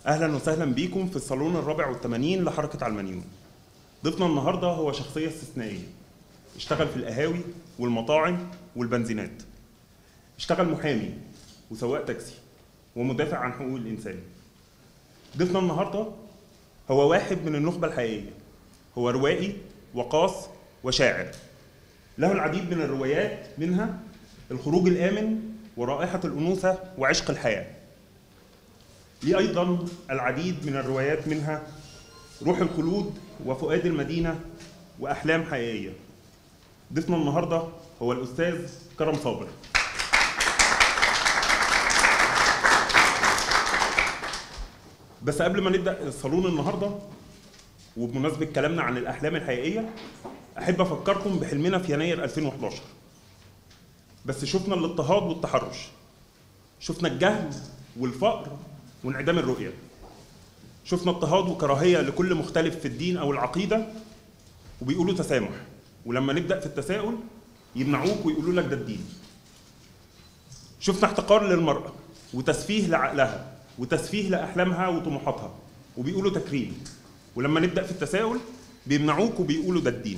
اهلا وسهلا بيكم في الصالون الرابع والثمانين لحركه علمانيون ضيفنا النهارده هو شخصيه استثنائيه اشتغل في القهاوي والمطاعم والبنزينات اشتغل محامي وسواق تاكسي ومدافع عن حقوق الانسان ضيفنا النهارده هو واحد من النخبه الحقيقيه هو روائي وقاص وشاعر له العديد من الروايات منها الخروج الآمن ورائحة الأنوثة وعشق الحياة ليه أيضا العديد من الروايات منها روح الخلود وفؤاد المدينة وأحلام حقيقية ضيفنا النهاردة هو الأستاذ كرم صابر بس قبل ما نبدأ الصالون النهاردة وبمناسبة كلامنا عن الأحلام الحقيقية أحب أفكركم بحلمنا في يناير 2011 بس شفنا الاضطهاد والتحرش شفنا الجهل والفقر وانعدام الرؤية شفنا اضطهاد وكراهية لكل مختلف في الدين أو العقيدة وبيقولوا تسامح ولما نبدأ في التساؤل يمنعوك ويقولوا لك ده الدين شفنا احتقار للمرأة وتسفيه لعقلها وتسفيه لأحلامها وطموحاتها وبيقولوا تكريم ولما نبدأ في التساؤل بيمنعوك وبيقولوا ده الدين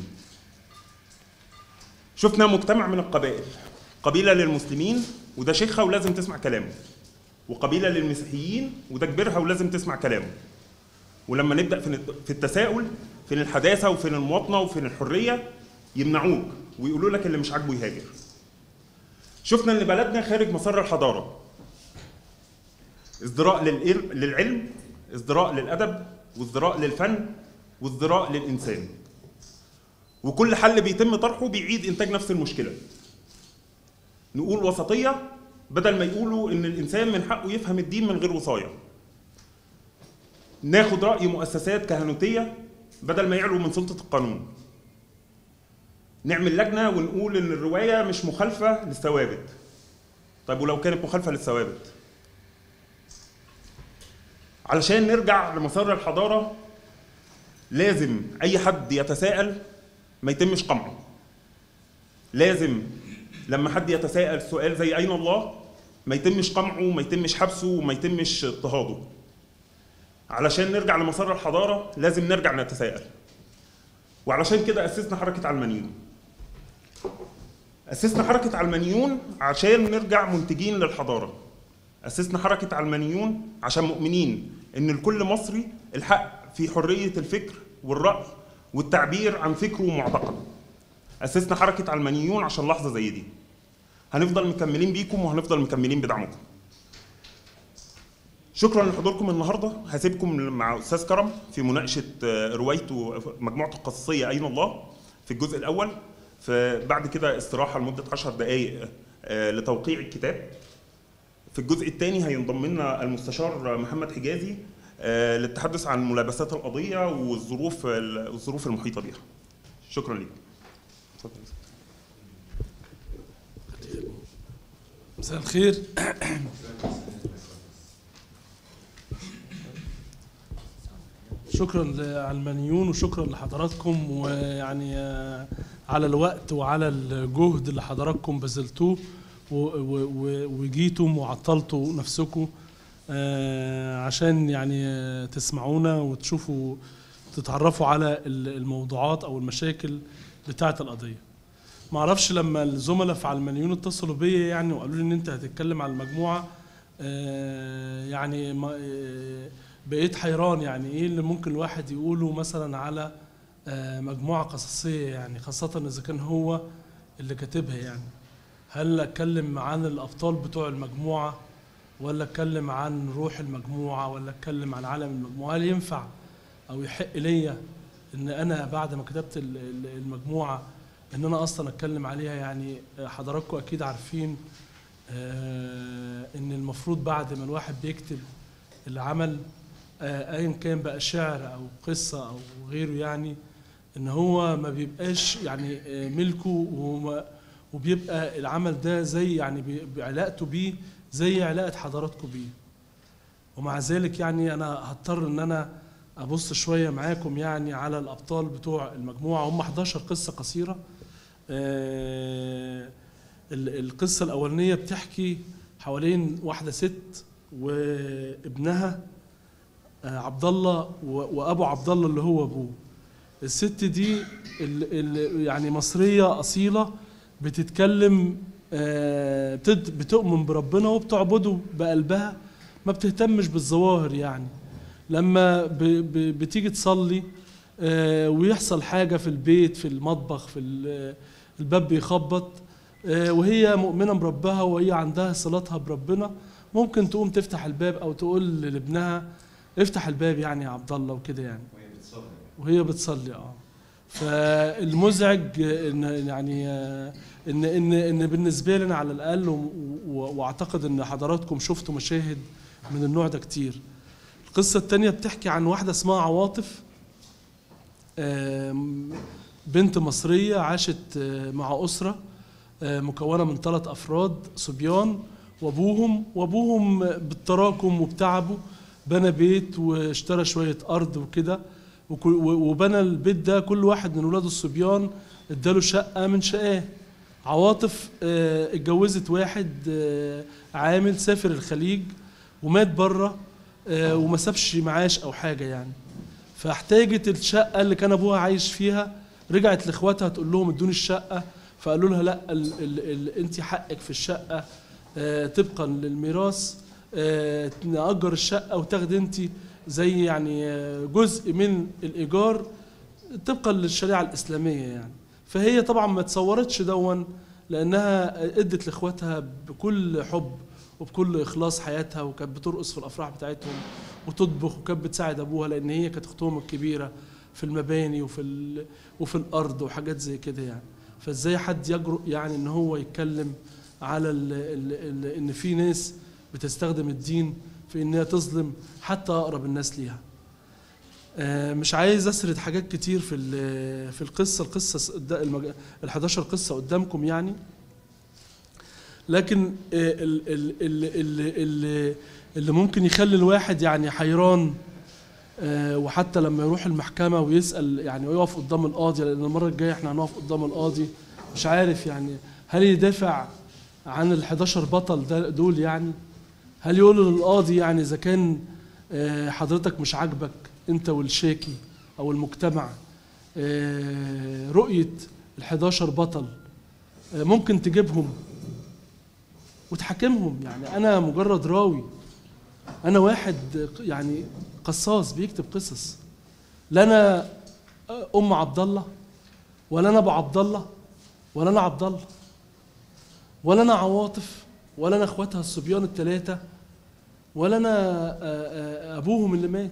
شفنا مجتمع من القبائل قبيله للمسلمين وده شيخها ولازم تسمع كلامه وقبيله للمسيحيين وده كبيرها ولازم تسمع كلامه ولما نبدا في في التساؤل فين الحداثه وفين المواطنه وفين الحريه يمنعوك ويقولوا لك اللي مش عاجبه يهاجر شفنا ان بلدنا خارج مسار الحضاره ازدراء للعلم ازدراء للادب وازدراء للفن وازدراء للانسان وكل حل بيتم طرحه بيعيد انتاج نفس المشكله نقول وسطيه بدل ما يقولوا ان الانسان من حقه يفهم الدين من غير وصايه ناخد راي مؤسسات كهنوتيه بدل ما يعلوا من سلطه القانون نعمل لجنه ونقول ان الروايه مش مخالفه للثوابت طيب ولو كانت مخالفه للثوابت علشان نرجع لمسار الحضاره لازم اي حد يتساءل ما يتمش قمعه لازم لما حد يتساءل سؤال زي اين الله ما يتمش قمعه وما يتمش حبسه وما يتمش اضطهاده علشان نرجع لمسار الحضاره لازم نرجع نتساءل وعلشان كده اسسنا حركه علمانيون اسسنا حركه علمانيون عشان نرجع منتجين للحضاره اسسنا حركه علمانيون عشان مؤمنين ان لكل مصري الحق في حريه الفكر والراي والتعبير عن فكره ومعتقده اسسنا حركه علمانيون عشان لحظه زي دي هنفضل مكملين بيكم وهنفضل مكملين بدعمكم شكرا لحضوركم النهارده هسيبكم مع استاذ كرم في مناقشه روايته مجموعه القصصيه اين الله في الجزء الاول فبعد كده استراحه لمده 10 دقائق لتوقيع الكتاب في الجزء الثاني هينضم لنا المستشار محمد حجازي للتحدث عن ملابسات القضيه والظروف الظروف المحيطه بها شكرا لكم مساء الخير شكرا لعلمانيون وشكرا لحضراتكم ويعني على الوقت وعلى الجهد اللي حضراتكم بذلتوه وجيتم وعطلتوا نفسكم عشان يعني تسمعونا وتشوفوا تتعرفوا على الموضوعات او المشاكل بتاعه القضيه ما اعرفش لما الزملاء في علمانيون اتصلوا بيا يعني وقالوا لي ان انت هتتكلم عن المجموعه يعني بقيت حيران يعني ايه اللي ممكن الواحد يقوله مثلا على مجموعه قصصيه يعني خاصه اذا كان هو اللي كاتبها يعني هل اتكلم عن الابطال بتوع المجموعه ولا اتكلم عن روح المجموعه ولا اتكلم عن عالم المجموعه هل ينفع او يحق ليا ان انا بعد ما كتبت المجموعه ان انا اصلا اتكلم عليها يعني حضراتكم اكيد عارفين ان المفروض بعد ما الواحد بيكتب العمل ايا كان بقى شعر او قصه او غيره يعني ان هو ما بيبقاش يعني ملكه وبيبقى العمل ده زي يعني بعلاقته بيه زي علاقه حضراتكم بيه ومع ذلك يعني انا هضطر ان انا ابص شويه معاكم يعني على الابطال بتوع المجموعه هم 11 قصه قصيره آه القصه الاولانيه بتحكي حوالين واحده ست وابنها آه، عبد الله و- وابو عبد الله اللي هو ابوه الست دي ال- ال- يعني مصريه اصيله بتتكلم آه، بتد- بتؤمن بربنا وبتعبده بقلبها ما بتهتمش بالظواهر يعني لما ب- ب- بتيجي تصلي آه، ويحصل حاجه في البيت في المطبخ في ال- الباب بيخبط آه، وهي مؤمنه بربها وهي عندها صلاتها بربنا ممكن تقوم تفتح الباب او تقول لابنها افتح الباب يعني يا عبد الله وكده يعني وهي بتصلي اه فالمزعج ان يعني آه، ان ان ان بالنسبه لنا على الاقل و- و- واعتقد ان حضراتكم شفتوا مشاهد من النوع ده كتير القصه الثانيه بتحكي عن واحده اسمها عواطف آم، بنت مصريه عاشت آه، مع اسره آه، مكونه من ثلاث افراد صبيان وابوهم وابوهم بالتراكم وبتعبه بنى بيت واشترى شويه ارض وكده وكل- و- وبنى البيت ده كل واحد من ولاده الصبيان اداله شقه من شقاه عواطف آه، اتجوزت واحد آه، عامل سافر الخليج ومات بره آه، وما سابش معاش او حاجه يعني فاحتاجت الشقه اللي كان ابوها عايش فيها رجعت لاخواتها تقول لهم ادوني الشقه فقالوا لها لا ال ال ال انت حقك في الشقه آه، طبقا للميراث آه، نأجر الشقه وتاخدي انت زي يعني آه، جزء من الايجار طبقا للشريعه الاسلاميه يعني فهي طبعا ما تصورتش دون لانها ادت لاخواتها بكل حب وبكل اخلاص حياتها وكانت بترقص في الافراح بتاعتهم وتطبخ وكانت بتساعد ابوها لان هي كانت اختهم الكبيره في المباني وفي ال... وفي الارض وحاجات زي كده يعني فازاي حد يجرؤ يعني ان هو يتكلم على ال... ال... ال... ان في ناس بتستخدم الدين في انها تظلم حتى اقرب الناس ليها آه، مش عايز اسرد حاجات كتير في ال- في القصه القصه س- قد- المج- ال 11 قصه قدامكم يعني لكن آه، ال- ال- ال- ال- ال- اللي ممكن يخلي الواحد يعني حيران آه، وحتى لما يروح المحكمه ويسال يعني ويقف قدام القاضي لان المره الجايه احنا هنقف قدام القاضي مش عارف يعني هل يدافع عن ال 11 بطل ده دول يعني هل يقول للقاضي يعني اذا كان آه، حضرتك مش عاجبك انت والشاكي او المجتمع آه، رؤيه ال 11 بطل آه، ممكن تجيبهم وتحاكمهم يعني انا مجرد راوي انا واحد يعني قصاص بيكتب قصص لا انا ام عبد الله ولا انا ابو عبد الله ولا انا عبد الله ولا انا عواطف ولا انا اخواتها الصبيان الثلاثه ولا انا آه، آه، ابوهم اللي مات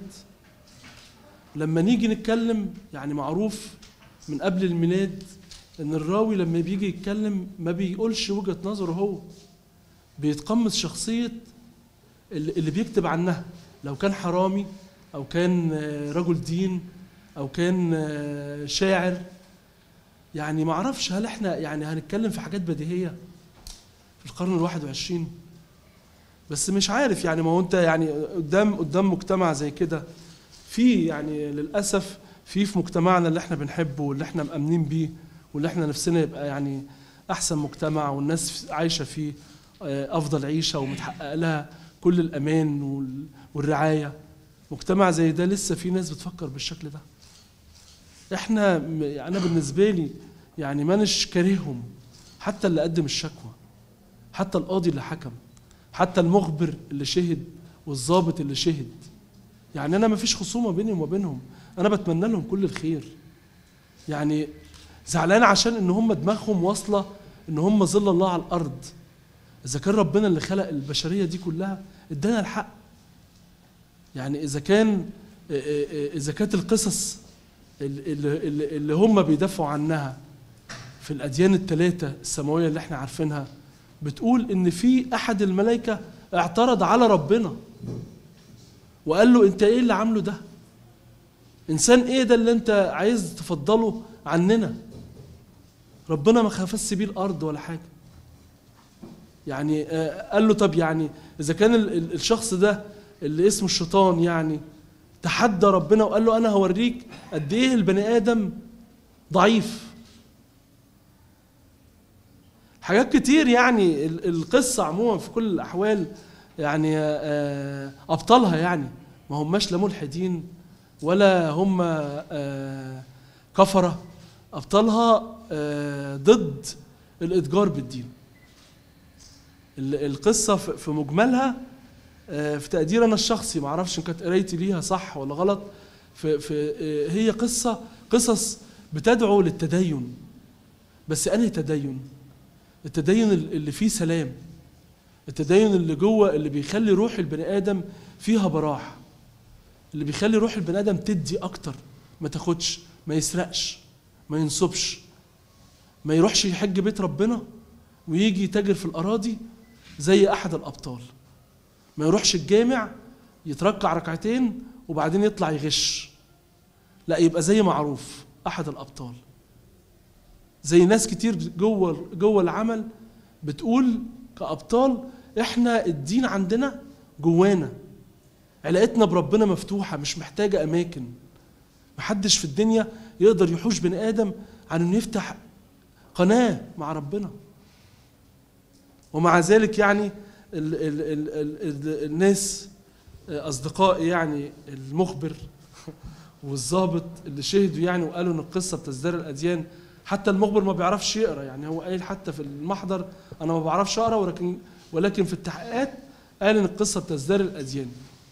لما نيجي نتكلم يعني معروف من قبل الميلاد ان الراوي لما بيجي يتكلم ما بيقولش وجهة نظره هو بيتقمص شخصية اللي اللي بيكتب عنها لو كان حرامي او كان آه، رجل دين او كان آه، شاعر يعني ما اعرفش هل احنا يعني هنتكلم في حاجات بديهية في القرن الواحد وعشرين بس مش عارف يعني ما هو انت يعني قدام قدام مجتمع زي كده في يعني للاسف في في مجتمعنا اللي احنا بنحبه واللي احنا مأمنين بيه واللي احنا نفسنا يبقى يعني احسن مجتمع والناس عايشه فيه آه، افضل عيشه ومتحقق لها كل الامان وال- والرعايه مجتمع زي ده لسه في ناس بتفكر بالشكل ده احنا م- انا بالنسبه لي يعني مانش كارههم حتى اللي قدم الشكوى حتى القاضي اللي حكم حتى المخبر اللي شهد والضابط اللي شهد يعني انا ما فيش خصومه بيني وما بينهم انا بتمنى لهم كل الخير يعني زعلان عشان ان هم دماغهم واصله ان هم ظل الله على الارض اذا كان ربنا اللي خلق البشريه دي كلها ادانا الحق يعني اذا كان اذا كانت القصص اللي, اللي, اللي هم بيدافعوا عنها في الاديان الثلاثه السماويه اللي احنا عارفينها بتقول ان في احد الملائكه اعترض على ربنا وقال له انت ايه اللي عامله ده انسان ايه ده اللي انت عايز تفضله عننا ربنا ما خفس بيه الارض ولا حاجه يعني آه، قال له طب يعني اذا كان ال- ال- الشخص ده اللي اسمه الشيطان يعني تحدى ربنا وقال له انا هوريك قد ايه البني ادم ضعيف حاجات كتير يعني ال- القصه عموما في كل الاحوال يعني آه، ابطالها يعني ما هماش لا ملحدين ولا هم آه، كفرة أبطالها آه، ضد الإتجار بالدين ال- القصة في في مجملها آه، في تقدير أنا الشخصي معرفش إن كانت قرايتي ليها صح ولا غلط في في آه، هي قصة قصص بتدعو للتدين بس أنهي تدين؟ التدين ال- اللي فيه سلام التدين اللي جوه اللي بيخلي روح البني آدم فيها براح اللي بيخلي روح البني آدم تدي أكتر ما تاخدش ما يسرقش ما ينصبش ما يروحش يحج بيت ربنا ويجي يتاجر في الأراضي زي أحد الأبطال ما يروحش الجامع يتركع ركعتين وبعدين يطلع يغش لا يبقى زي معروف أحد الأبطال زي ناس كتير جوه جوه العمل بتقول كأبطال احنا الدين عندنا جوانا علاقتنا بربنا مفتوحة مش محتاجة أماكن محدش في الدنيا يقدر يحوش بني آدم عن إنه يفتح قناة مع ربنا ومع ذلك يعني ال ال ال ال ال الناس أصدقائي يعني المخبر والضابط اللي شهدوا يعني وقالوا إن القصة بتزداد الأديان حتى المخبر ما بيعرفش يقرا يعني هو قايل حتى في المحضر أنا ما بعرفش أقرا ولكن ولكن في التحقيقات قال إن القصة بتزداد الأديان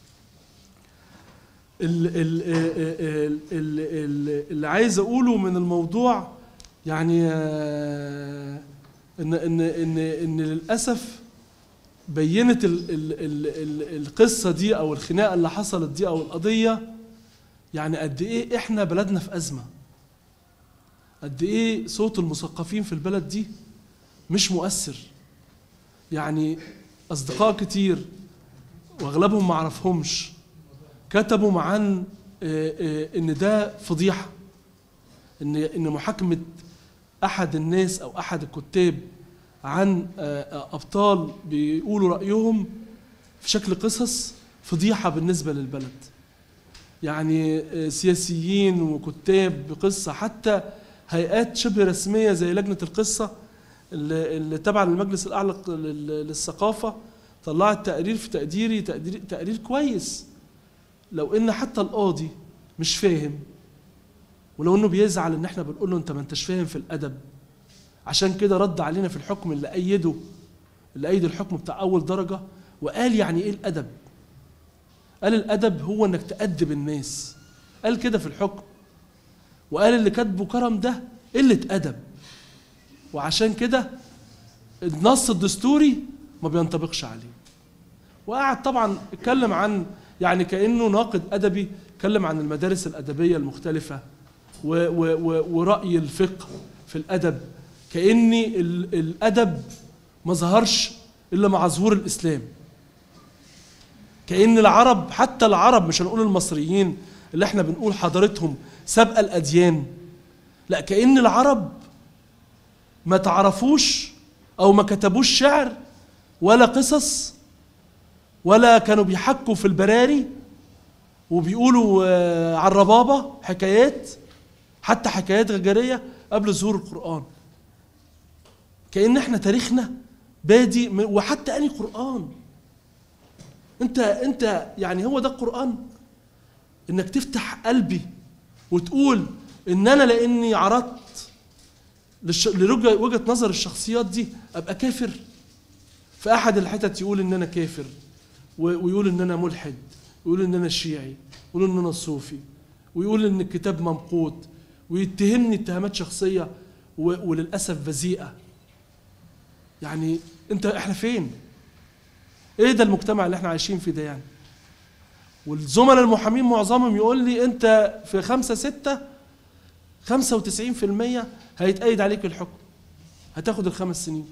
ال- ال- ال- ال- ال- اللي عايز اقوله من الموضوع يعني آه، ان ان ان ان للاسف بينت ال ال ال ال القصه دي او الخناقه اللي حصلت دي او القضيه يعني قد ايه احنا بلدنا في ازمه قد ايه صوت المثقفين في البلد دي مش مؤثر يعني اصدقاء كتير واغلبهم ما اعرفهمش كتبوا عن آه، آه، ان ده فضيحه ان ان محاكمه احد الناس او احد الكتاب عن آه، آه، ابطال بيقولوا رايهم في شكل قصص فضيحه بالنسبه للبلد يعني آه، سياسيين وكتاب بقصه حتى هيئات شبه رسميه زي لجنه القصه اللي اللي تابعه للمجلس الاعلى لل- للثقافه طلعت تقرير في تقديري تقدير تقرير كويس لو ان حتى القاضي مش فاهم ولو انه بيزعل ان احنا بنقول له انت ما انتش فاهم في الادب عشان كده رد علينا في الحكم اللي ايده اللي ايد الحكم بتاع اول درجه وقال يعني ايه الادب قال الادب هو انك تادب الناس قال كده في الحكم وقال اللي كاتبه كرم ده قله ادب وعشان كده النص الدستوري ما بينطبقش عليه وقعد طبعا اتكلم عن يعني كانه ناقد ادبي اتكلم عن المدارس الادبيه المختلفه و و و وراي الفقه في الادب كان ال- الادب ما ظهرش الا مع ظهور الاسلام كان العرب حتى العرب مش هنقول المصريين اللي احنا بنقول حضارتهم سابقه الاديان لا كان العرب ما تعرفوش او ما كتبوش شعر ولا قصص ولا كانوا بيحكوا في البراري وبيقولوا آه، على الربابة حكايات حتى حكايات غجرية قبل ظهور القرآن كأن احنا تاريخنا بادي من- وحتى أني قرآن انت انت يعني هو ده القرآن انك تفتح قلبي وتقول ان انا لاني عرضت للش- لرجع- وجهة نظر الشخصيات دي ابقى كافر في احد الحتت يقول ان انا كافر و- ويقول ان انا ملحد ويقول ان انا شيعي ويقول ان انا صوفي ويقول ان الكتاب ممقوت ويتهمني اتهامات شخصيه و- وللاسف بذيئه يعني انت احنا فين ايه ده المجتمع اللي احنا عايشين فيه ده يعني والزملاء المحامين معظمهم يقول لي انت في خمسة ستة خمسة وتسعين في المية هيتأيد عليك الحكم هتاخد الخمس سنين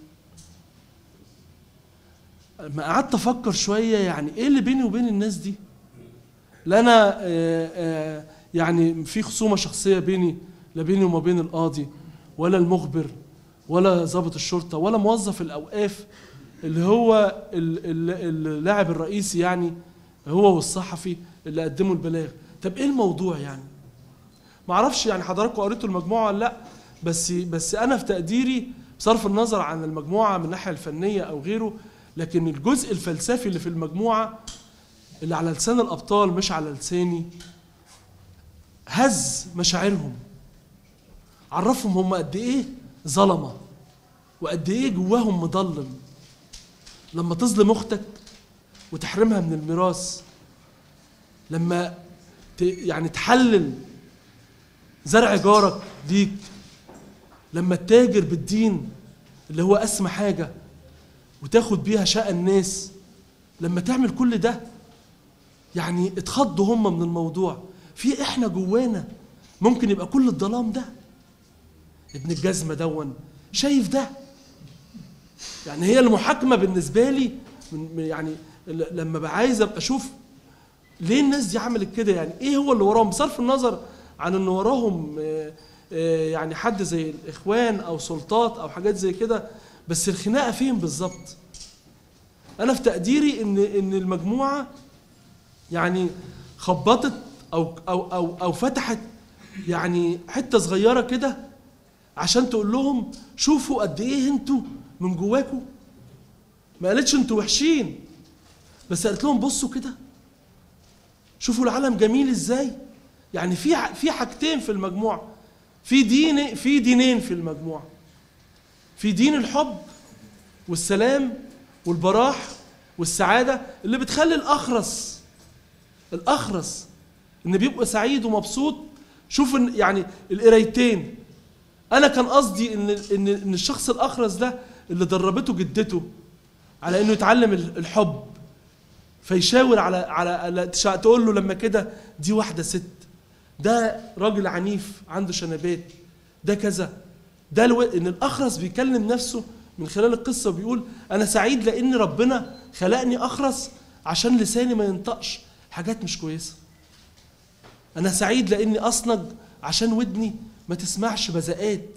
ما قعدت افكر شويه يعني ايه اللي بيني وبين الناس دي لا انا آه، آه، يعني في خصومه شخصيه بيني لا بيني وما بين القاضي ولا المخبر ولا ضابط الشرطه ولا موظف الاوقاف اللي هو ال- ال- اللاعب الرئيسي يعني هو والصحفي اللي قدموا البلاغ طب ايه الموضوع يعني ما اعرفش يعني حضراتكم قريتوا المجموعه ولا لا بس بس انا في تقديري بصرف النظر عن المجموعه من الناحيه الفنيه او غيره لكن الجزء الفلسفي اللي في المجموعه اللي على لسان الابطال مش على لساني هز مشاعرهم عرفهم هم قد ايه ظلمه وقد ايه جواهم مضلم لما تظلم اختك وتحرمها من الميراث لما ت... يعني تحلل زرع جارك ليك لما تتاجر بالدين اللي هو اسمى حاجه وتاخد بيها شقى الناس لما تعمل كل ده يعني اتخضوا هم من الموضوع في احنا جوانا ممكن يبقى كل الظلام ده ابن الجزمه دون شايف ده يعني هي المحاكمه بالنسبه لي من من- يعني ل- لما بقى عايز ابقى اشوف ليه الناس دي عملت كده يعني ايه هو اللي وراهم بصرف النظر عن ان وراهم آه، آه، يعني حد زي الاخوان او سلطات او حاجات زي كده بس الخناقه فين بالظبط انا في تقديري ان ان المجموعه يعني خبطت او او او او فتحت يعني حته صغيره كده عشان تقول لهم شوفوا قد ايه انتوا من جواكوا ما قالتش انتوا وحشين بس قالت لهم بصوا كده شوفوا العالم جميل ازاي يعني في ح- في حاجتين في المجموعه في دين في دينين في المجموعه في دين الحب والسلام والبراح والسعاده اللي بتخلي الاخرس الاخرس ان بيبقى سعيد ومبسوط شوف إن- يعني القرايتين انا كان قصدي ان ان ان الشخص الاخرس ده اللي دربته جدته على انه يتعلم ال- الحب فيشاور على على, على تشا- تقول له لما كده دي واحده ست ده راجل عنيف عنده شنبات ده كذا ده الو... ان الاخرس بيكلم نفسه من خلال القصه وبيقول انا سعيد لان ربنا خلقني اخرس عشان لساني ما ينطقش حاجات مش كويسه انا سعيد لاني اصنج عشان ودني ما تسمعش بذاءات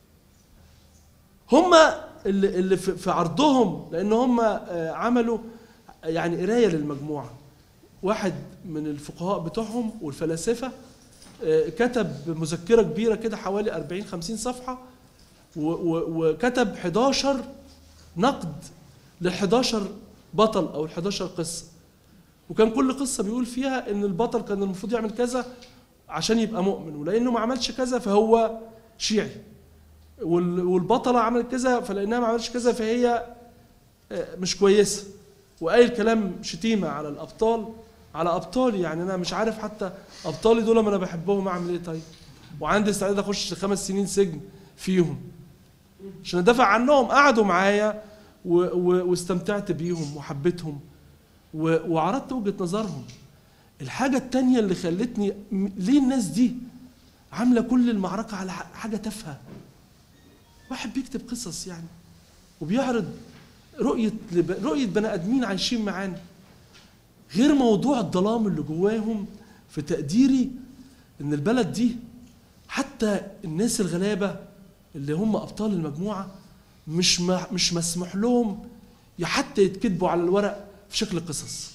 هما اللي, اللي في في عرضهم لان هما آه، عملوا يعني قرايه للمجموعه واحد من الفقهاء بتوعهم والفلاسفه آه، كتب مذكره كبيره كده حوالي 40 50 صفحه و- و- وكتب 11 نقد لل 11 بطل او ال 11 قصه وكان كل قصه بيقول فيها ان البطل كان المفروض يعمل كذا عشان يبقى مؤمن ولانه ما عملش كذا فهو شيعي وال- والبطله عملت كذا فلانها ما عملتش كذا فهي آه، مش كويسه وقايل كلام شتيمه على الابطال على ابطالي يعني انا مش عارف حتى ابطالي دول ما انا بحبهم اعمل ايه طيب وعندي استعداد اخش خمس سنين سجن فيهم عشان ادافع عنهم قعدوا معايا و... و... واستمتعت بيهم وحبيتهم و... وعرضت وجهه نظرهم الحاجه التانية اللي خلتني م- ليه الناس دي عامله كل المعركه على ح- حاجه تافهه واحد بيكتب قصص يعني وبيعرض رؤيه لب... رؤيه بني ادمين عايشين معانا غير موضوع الظلام اللي جواهم في تقديري ان البلد دي حتى الناس الغلابه اللي هم ابطال المجموعه مش ما مش مسموح لهم يا حتى يتكتبوا على الورق في شكل قصص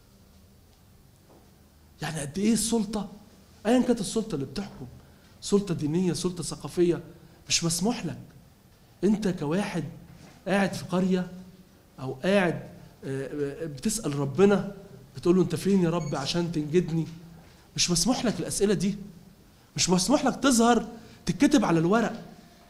يعني قد ايه السلطه ايا كانت السلطه اللي بتحكم سلطه دينيه سلطه ثقافيه مش مسموح لك انت كواحد قاعد في قريه او قاعد آه، آه، بتسال ربنا بتقول له انت فين يا رب عشان تنجدني مش مسموح لك الاسئله دي مش مسموح لك تظهر تتكتب على الورق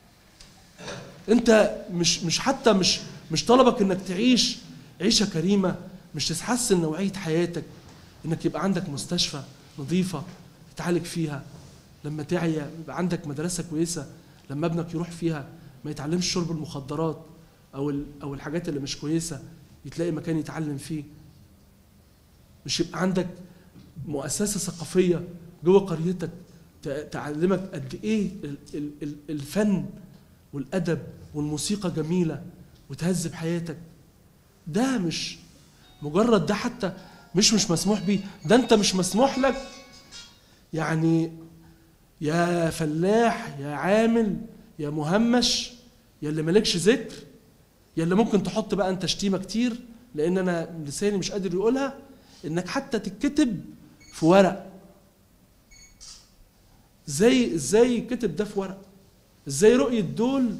انت مش مش حتى مش مش طلبك انك تعيش عيشه كريمه مش تحسن نوعيه حياتك انك يبقى عندك مستشفى نظيفه تتعالج فيها لما تعيا يبقى عندك مدرسه كويسه لما ابنك يروح فيها ما يتعلمش شرب المخدرات او ال- او الحاجات اللي مش كويسه يتلاقي مكان يتعلم فيه مش يبقى عندك مؤسسه ثقافيه جوه قريتك ت- تعلمك قد ايه ال- ال- ال- الفن والادب والموسيقى جميله وتهذب حياتك ده مش مجرد ده حتى مش مش مسموح بيه ده انت مش مسموح لك يعني يا فلاح يا عامل يا مهمش يا اللي مالكش ذكر يا اللي ممكن تحط بقى انت شتيمه كتير لان انا لساني مش قادر يقولها انك حتى تتكتب في ورق ازاي ازاي كتب ده في ورق ازاي رؤيه دول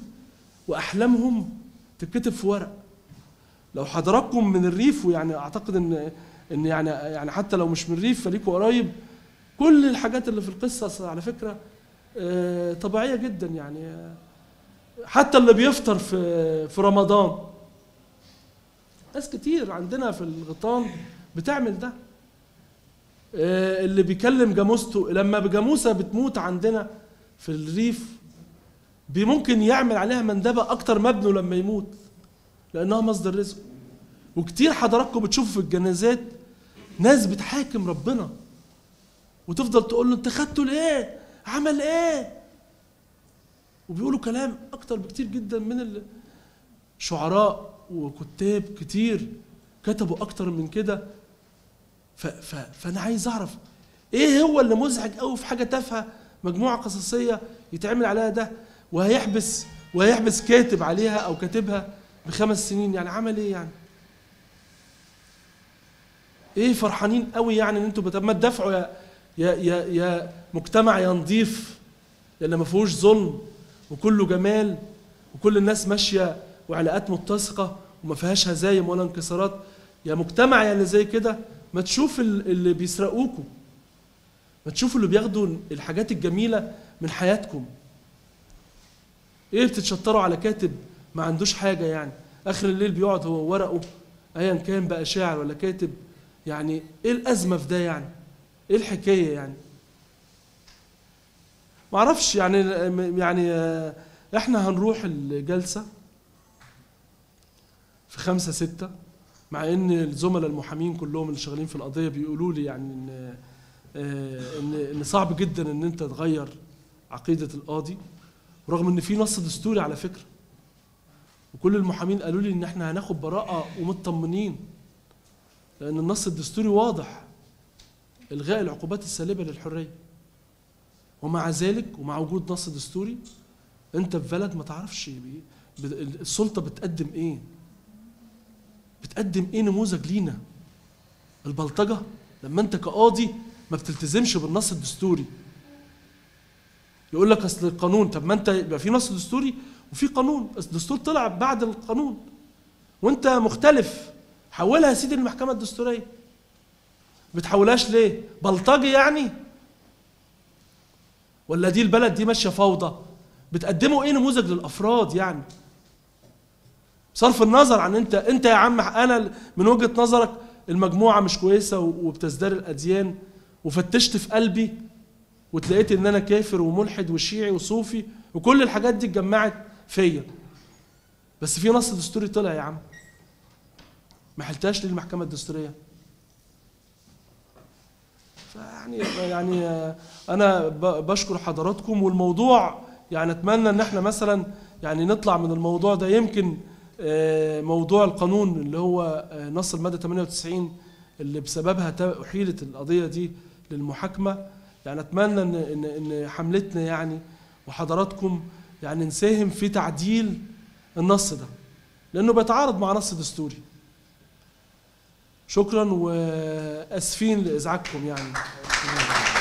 واحلامهم تتكتب في ورق لو حضراتكم من الريف ويعني اعتقد ان ان يعني يعني حتى لو مش من الريف فليكوا قرايب كل الحاجات اللي في القصه على فكره آه، طبيعيه جدا يعني آه، حتى اللي بيفطر في في رمضان ناس كتير عندنا في الغيطان بتعمل ده آه، اللي بيكلم جاموسته لما بجاموسه بتموت عندنا في الريف بي- ممكن يعمل عليها مندبه اكتر ما ابنه لما يموت لانها مصدر رزق وكتير حضراتكم بتشوفوا في الجنازات ناس بتحاكم ربنا وتفضل تقول له انت خدته ليه عمل ايه وبيقولوا كلام اكتر بكتير جدا من ال- شعراء وكتاب كتير كتبوا اكتر من كده ف ف فانا عايز اعرف ايه هو اللي مزعج قوي في حاجه تافهه مجموعه قصصيه يتعمل عليها ده وهيحبس وهيحبس كاتب عليها او كاتبها بخمس سنين يعني عمل ايه يعني ايه فرحانين قوي يعني ان انتوا بت- ما تدافعوا يا يا يا يا مجتمع يا نضيف يا اللي ما فيهوش ظلم وكله جمال وكل الناس ماشيه وعلاقات متسقه وما فيهاش هزايم ولا انكسارات يا مجتمع يا اللي زي كده ما تشوف ال- اللي بيسرقوكوا ما تشوفوا اللي بياخدوا الحاجات الجميله من حياتكم ايه بتتشطروا على كاتب ما عندوش حاجه يعني اخر الليل بيقعد هو ورقه ايا كان بقى شاعر ولا كاتب يعني ايه الازمه في ده يعني ايه الحكايه يعني ما اعرفش يعني يعني آه، احنا هنروح الجلسه في خمسة ستة مع ان الزملاء المحامين كلهم اللي شغالين في القضيه بيقولوا لي يعني ان آه، ان ان صعب جدا ان انت تغير عقيده القاضي رغم ان في نص دستوري على فكره وكل المحامين قالوا لي ان احنا هناخد براءه ومطمنين لان النص الدستوري واضح الغاء العقوبات السالبه للحريه ومع ذلك ومع وجود نص دستوري انت في بلد ما تعرفش بي- ب- السلطه بتقدم ايه بتقدم ايه نموذج لينا البلطجه لما انت كقاضي ما بتلتزمش بالنص الدستوري يقول لك اصل القانون طب ما انت يبقى في نص دستوري وفي قانون بس الدستور طلع بعد القانون وانت مختلف حولها يا سيدي للمحكمه الدستوريه بتحولهاش ليه بلطجي يعني ولا دي البلد دي ماشيه فوضى بتقدموا ايه نموذج للافراد يعني صرف النظر عن انت انت يا عم انا من وجهه نظرك المجموعه مش كويسه وبتزداد الاديان وفتشت في قلبي وتلاقيت ان انا كافر وملحد وشيعي وصوفي وكل الحاجات دي اتجمعت فيا بس في نص دستوري طلع يا عم ما حلتهاش ليه المحكمه الدستوريه فيعني يعني آه، انا ب- بشكر حضراتكم والموضوع يعني اتمنى ان احنا مثلا يعني نطلع من الموضوع ده يمكن آه، موضوع القانون اللي هو آه، نص الماده 98 اللي بسببها تا- احيلت القضيه دي للمحاكمه يعني اتمنى ان ان ان حملتنا يعني وحضراتكم يعني نساهم في تعديل النص ده لانه بيتعارض مع نص دستوري شكرا واسفين لازعاجكم يعني